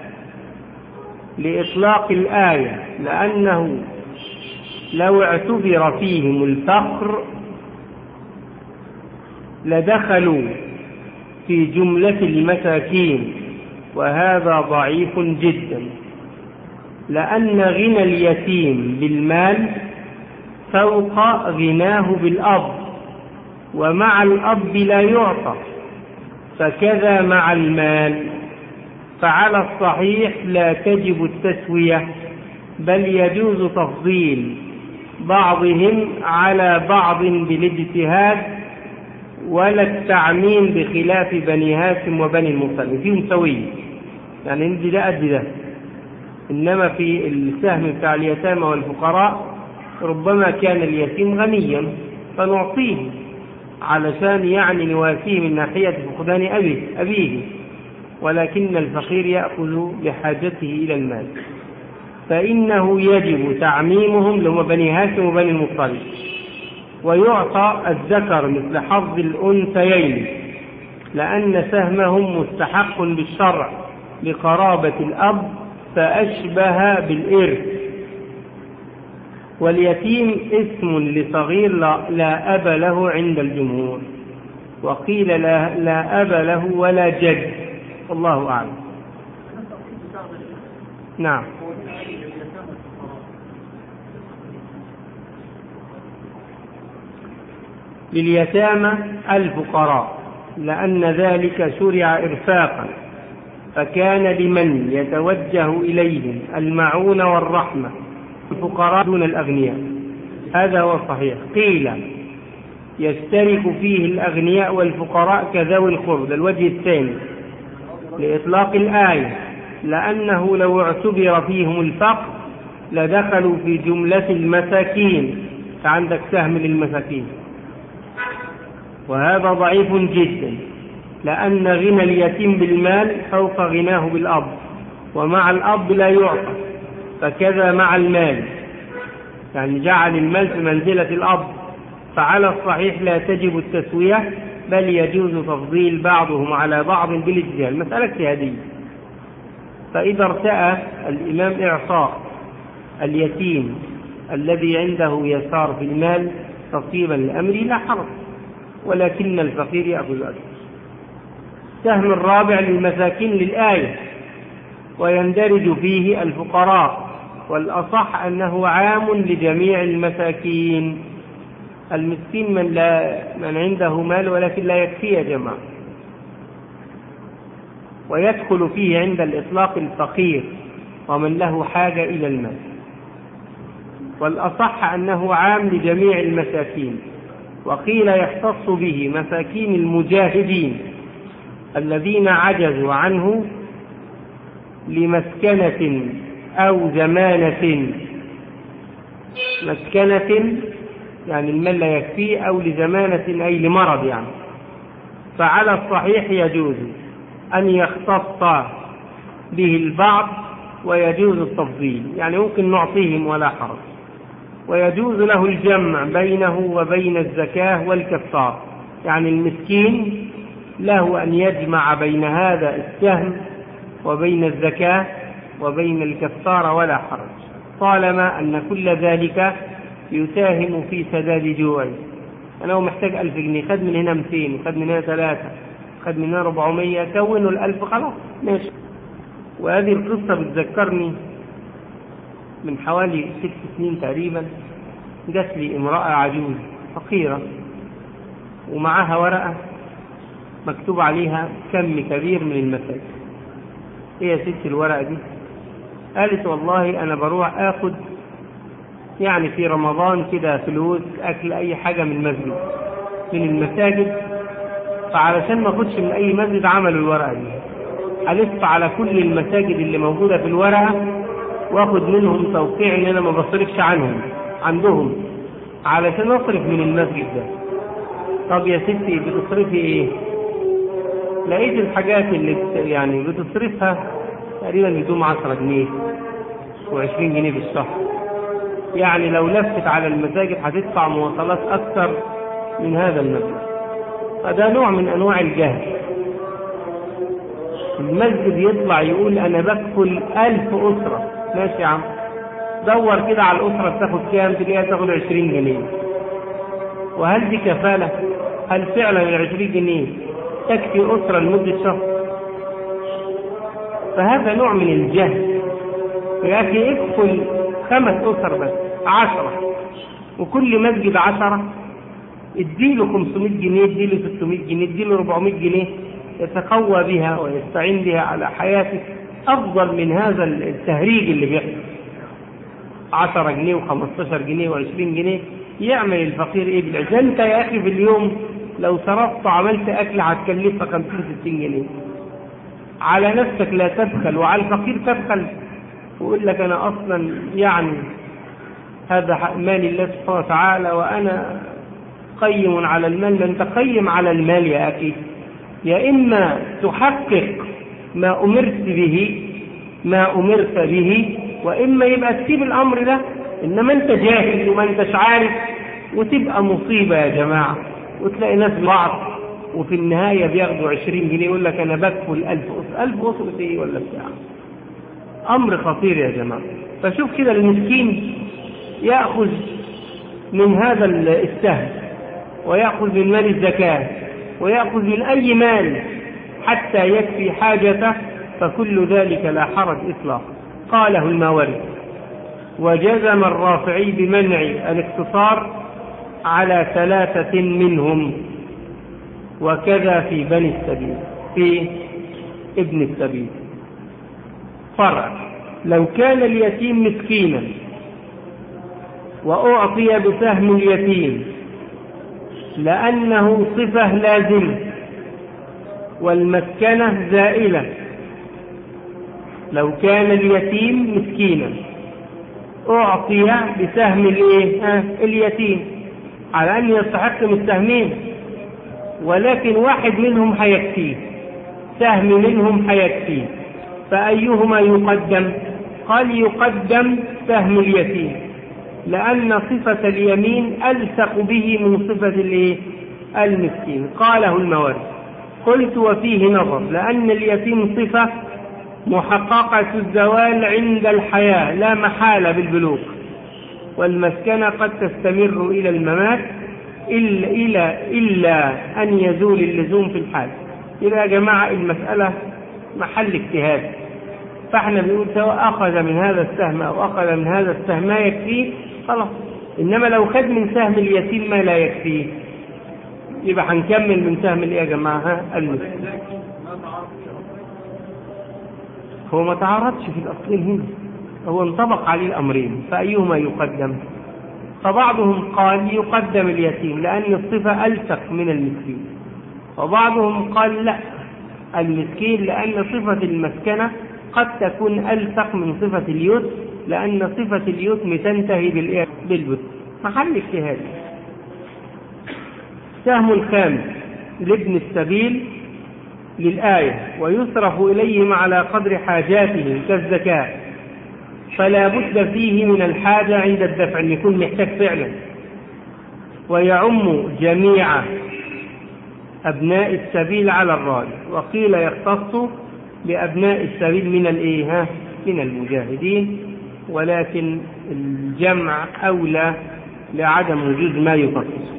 لإطلاق الآية لأنه لو اعتبر فيهم الفقر لدخلوا في جملة المساكين وهذا ضعيف جدا لأن غنى اليتيم بالمال فوق غناه بالأب ومع الأب لا يعطى فكذا مع المال فعلى الصحيح لا تجب التسوية بل يجوز تفضيل بعضهم على بعض بالاجتهاد ولا التعميم بخلاف بني هاشم وبني المطلب فيهم سوية يعني ندي ده قد ده إنما في السهم بتاع اليتامى والفقراء ربما كان اليتيم غنيا فنعطيه علشان يعني نواسيه من ناحية فقدان أبيه, أبيه ولكن الفقير يأخذ لحاجته إلى المال فإنه يجب تعميمهم لهم بني هاشم وبني المطلب ويعطى الذكر مثل حظ الأنثيين لأن سهمهم مستحق بالشرع لقرابة الأب فأشبه بالإرث واليتيم اسم لصغير لا, لا أب له عند الجمهور وقيل لا, لا أب له ولا جد والله أعلم نعم لليتامى الفقراء لأن ذلك شرع إرفاقا فكان لمن يتوجه إليهم المعون والرحمة الفقراء دون الأغنياء هذا هو الصحيح قيل يشترك فيه الأغنياء والفقراء كذوي القرب الوجه الثاني لإطلاق الآية لأنه لو اعتبر فيهم الفقر لدخلوا في جملة المساكين فعندك سهم للمساكين وهذا ضعيف جدا لأن غنى اليتيم بالمال فوق غناه بالأب ومع الأب لا يعطى فكذا مع المال يعني جعل المال في منزلة الأب فعلى الصحيح لا تجب التسوية بل يجوز تفضيل بعضهم على بعض بالاجتهاد مسألة اجتهادية فإذا ارتأى الإمام إعصاء اليتيم الذي عنده يسار في المال تصيبا لأمره لا حرج ولكن الفقير يأخذ أجر السهم الرابع للمساكين للآية ويندرج فيه الفقراء والأصح أنه عام لجميع المساكين المسكين من, لا من عنده مال ولكن لا يكفي يا جماعة ويدخل فيه عند الإطلاق الفقير ومن له حاجة إلى المال والأصح أنه عام لجميع المساكين وقيل يختص به مساكين المجاهدين الذين عجزوا عنه لمسكنة أو زمانة مسكنة يعني المال لا يكفيه أو لزمانة أي لمرض يعني فعلى الصحيح يجوز أن يختص به البعض ويجوز التفضيل يعني ممكن نعطيهم ولا حرج ويجوز له الجمع بينه وبين الزكاة والكفار يعني المسكين له أن يجمع بين هذا السهم وبين الزكاة وبين الكفارة ولا حرج طالما أن كل ذلك يساهم في سداد جوعي أنا هو محتاج ألف جنيه خد من هنا 200 خد من هنا ثلاثة خد من هنا 400 كونوا الألف خلاص ماشي وهذه القصة بتذكرني من حوالي ست سنين تقريبا جات لي امرأة عجوز فقيرة ومعها ورقة مكتوب عليها كم كبير من المساجد ايه يا ست الورقة دي قالت والله انا بروح اخد يعني في رمضان كده فلوس اكل اي حاجة من المسجد من المساجد فعلشان ما اخدش من اي مسجد عملوا الورقة دي الف على كل المساجد اللي موجودة في الورقة واخد منهم توقيع ان انا ما بصرفش عنهم عندهم علشان اصرف من المسجد ده طب يا ستي بتصرفي ايه لقيت الحاجات اللي يعني بتصرفها تقريبا بدون 10 جنيه و20 جنيه في الشهر يعني لو لفت على المساجد هتدفع مواصلات اكثر من هذا المبلغ فده نوع من انواع الجهل المسجد يطلع يقول انا بكفل ألف اسره ماشي يا عم دور كده على الأسرة بتاخد كام تلاقيها تاخد 20 جنيه وهل دي كفالة؟ هل فعلا ال 20 جنيه تكفي أسرة لمدة شهر؟ فهذا نوع من الجهل يا أخي اكفل خمس أسر بس عشرة وكل مسجد عشرة اديله 500 جنيه اديله 600 جنيه اديله 400 جنيه يتقوى بها ويستعين بها على حياته أفضل من هذا التهريج اللي بيحصل 10 جنيه و15 جنيه و20 جنيه يعمل الفقير ايه بالعيش انت يا اخي في اليوم لو صرفت وعملت اكل هتكلفك 50 60 جنيه على نفسك لا تبخل وعلى الفقير تبخل ويقول لك أنا أصلا يعني هذا مال الله سبحانه وتعالى وأنا قيم على المال ما أنت قيم على المال يا أخي يا إما تحقق ما أمرت به ما أمرت به وإما يبقى تسيب الأمر ده إنما أنت جاهل وما أنتش عارف وتبقى مصيبة يا جماعة وتلاقي ناس بعض وفي النهاية بياخدوا عشرين جنيه يقول لك أنا بكفل ألف أسرة ألف أسرة إيه ولا بتاع أمر خطير يا جماعة فشوف كده المسكين يأخذ من هذا السهم ويأخذ من مال الزكاة ويأخذ من أي مال حتى يكفي حاجته فكل ذلك لا حرج إطلاقا قاله الماوردي وجزم الرافعي بمنع الاقتصار على ثلاثة منهم وكذا في بني السبيل في ابن السبيل فرع لو كان اليتيم مسكينا وأعطي بسهم اليتيم لأنه صفة لازمة والمسكنة زائلة لو كان اليتيم مسكينا أعطي بسهم الإيه؟ آه اليتيم على أن يستحق من السهمين ولكن واحد منهم هيكفيه سهم منهم هيكفيه فأيهما يقدم قال يقدم سهم اليتيم لأن صفة اليمين ألصق به من صفة الإيه؟ المسكين قاله الموارد قلت وفيه نظر لأن اليتيم صفة محققة الزوال عند الحياة لا محالة بالبلوغ والمسكنة قد تستمر إلى الممات إلا, إلا, إلا أن يزول اللزوم في الحال إذا يا جماعة المسألة محل اجتهاد فاحنا بنقول سواء أخذ من هذا السهم أو أخذ من هذا السهم ما يكفيه خلاص إنما لو خد من سهم اليتيم ما لا يكفيه يبقى هنكمل من سهم الايه يا جماعة المسكين هو ما تعارضش في الأصلين هنا هو انطبق عليه الأمرين فأيهما يقدم فبعضهم قال يقدم اليتيم لأن الصفة ألصق من المسكين وبعضهم قال لا المسكين لأن صفة المسكنة قد تكون ألصق من صفة اليوت لأن صفة اليتم تنتهي بالبث محل اجتهاد سهم الخامس لابن السبيل للآية ويصرف إليهم على قدر حاجاتهم كالزكاة فلا بد فيه من الحاجة عند الدفع أن يكون محتاج فعلا ويعم جميع أبناء السبيل على الراجح وقيل يختص بأبناء السبيل من الإيه من المجاهدين ولكن الجمع أولى لعدم وجود ما يخصص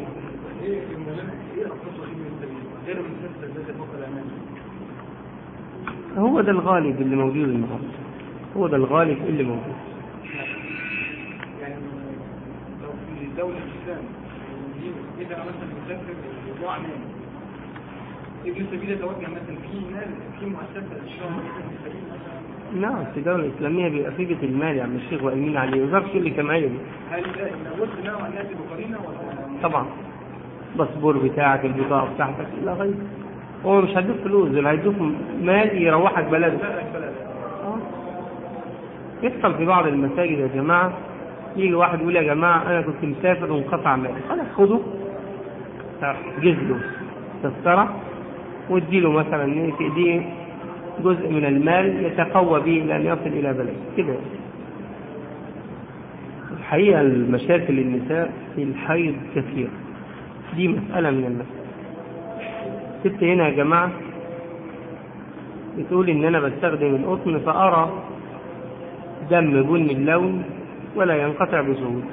هو ده الغالب اللي موجود النهارده هو ده الغالب اللي موجود يعني لو في دولة الإسلام إذا مثلا مسافر موضوع مال ابن سبيل توجه مثلا في مال في مؤسسة الشهر مثلا في سبيل مثلا نعم في الدولة الإسلامية بيبقى في بيت المال يا عم الشيخ وأمين عليه وزارة الشؤون الاجتماعية دي هل ده لابد نوع الناس بقرينة ولا طبعا الباسبور بتاعك البطاقة بتاعتك إلى غيره هو مش هيدوك فلوس دول هيدوك مال يروحك بلدك آه. يحصل في بعض المساجد يا جماعة يجي واحد يقول يا جماعة أنا كنت مسافر وانقطع مالي خلاص خده احجز له تذكرة واديله مثلا في ايديه جزء من المال يتقوى به لأن يصل إلى بلد كده الحقيقة المشاكل النساء في الحيض كثيرة دي مسألة من المسائل ست هنا يا جماعة بتقول إن أنا بستخدم القطن فأرى دم بني اللون ولا ينقطع بسهولة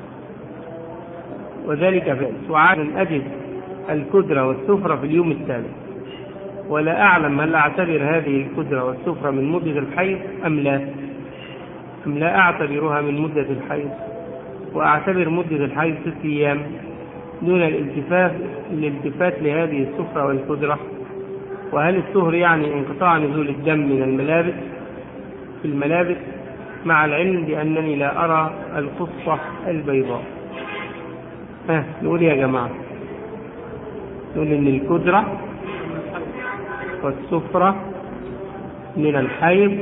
وذلك فعل وعاد أن أجد الكدرة والسفرة في اليوم التالي ولا أعلم هل أعتبر هذه الكدرة والسفرة من مدة الحيض أم لا أم لا أعتبرها من مدة الحيض وأعتبر مدة الحيض ست أيام دون الالتفات الالتفات لهذه السفرة والكدرة وهل السهر يعني انقطاع نزول الدم من الملابس في الملابس مع العلم بأنني لا أرى القصة البيضاء ها نقول يا جماعة نقول إن الكدرة والسفرة من الحيض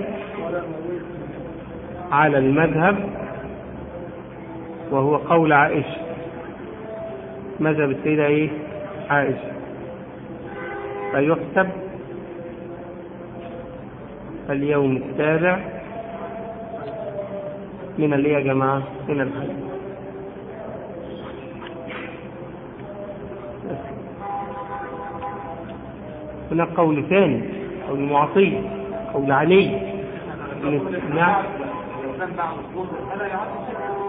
على المذهب وهو قول عائشة مذهب السيدة ايه عائشة فيحسب اليوم السابع من الايه يا جماعة من الحيض هناك قول ثاني قول معطي قول علي نعم لو كان بعد الظهر فلا يعد شيء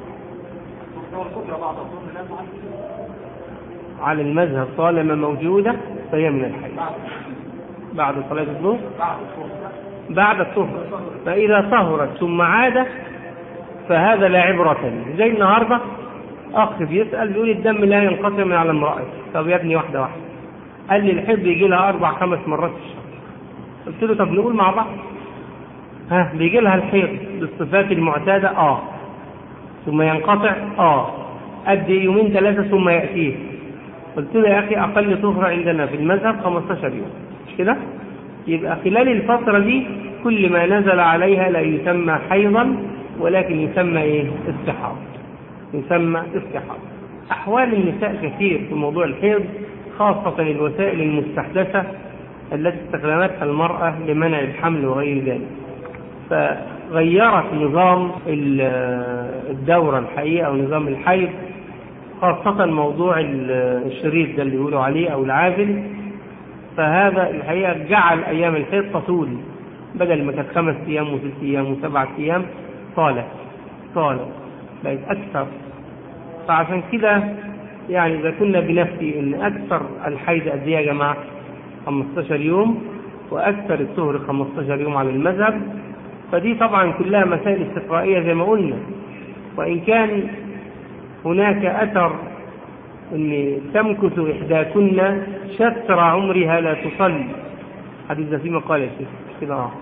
لو القدرة بعد الظهر لا تعد شيء على المذهب طالما موجودة فهي من الحي بعد صلاة الظهر بعد الظهر بعد الطهر فإذا طهرت ثم عاد فهذا لا عبرة به. زي النهاردة أخ بيسأل بيقول الدم لا ينقطع من على امرأتي طب يا ابني واحدة واحدة قال لي الحب يجي لها أربع خمس مرات في الشهر قلت له طب نقول مع بعض ها بيجي لها الحيض بالصفات المعتادة اه ثم ينقطع اه قد يومين ثلاثة ثم يأتيه قلت له يا أخي أقل طهر عندنا في المذهب 15 يوم مش كده يبقى خلال الفترة دي كل ما نزل عليها لا يسمى حيضا ولكن يسمى ايه استحاض يسمى استحاض أحوال النساء كثير في موضوع الحيض خاصة الوسائل المستحدثة التي استخدمتها المرأة لمنع الحمل وغير ذلك فغيرت نظام ال- الدورة الحقيقة أو نظام الحيض خاصة موضوع ال- الشريط ده اللي بيقولوا عليه أو العازل فهذا الحقيقة جعل أيام الحيض تطول بدل ما كانت خمس أيام وست أيام وسبعة أيام طالت طالت بقت أكثر فعشان كده يعني إذا كنا بنفسي إن أكثر الحيض قد إيه يا جماعة 15 يوم وأكثر الطهر 15 يوم على المذهب فدي طبعا كلها مسائل استقرائية زي ما قلنا وإن كان هناك أثر أن تمكث إحداكن شطر عمرها لا تصلي حديث ده فيما قال يا شيخ مش كده آه.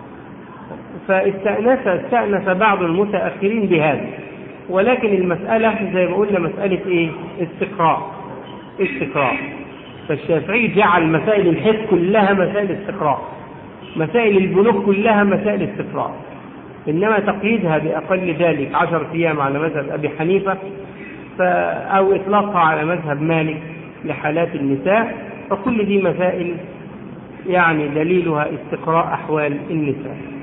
فاستأنس استأنس بعض المتأخرين بهذا ولكن المسألة زي ما قلنا مسألة إيه؟ استقراء استقراء فالشافعي جعل مسائل الحفظ كلها مسائل استقراء مسائل البلوغ كلها مسائل استقراء إنما تقييدها بأقل ذلك عشر أيام على مذهب أبي حنيفة ف... أو إطلاقها على مذهب مالك لحالات النساء فكل دي مسائل يعني دليلها استقراء أحوال النساء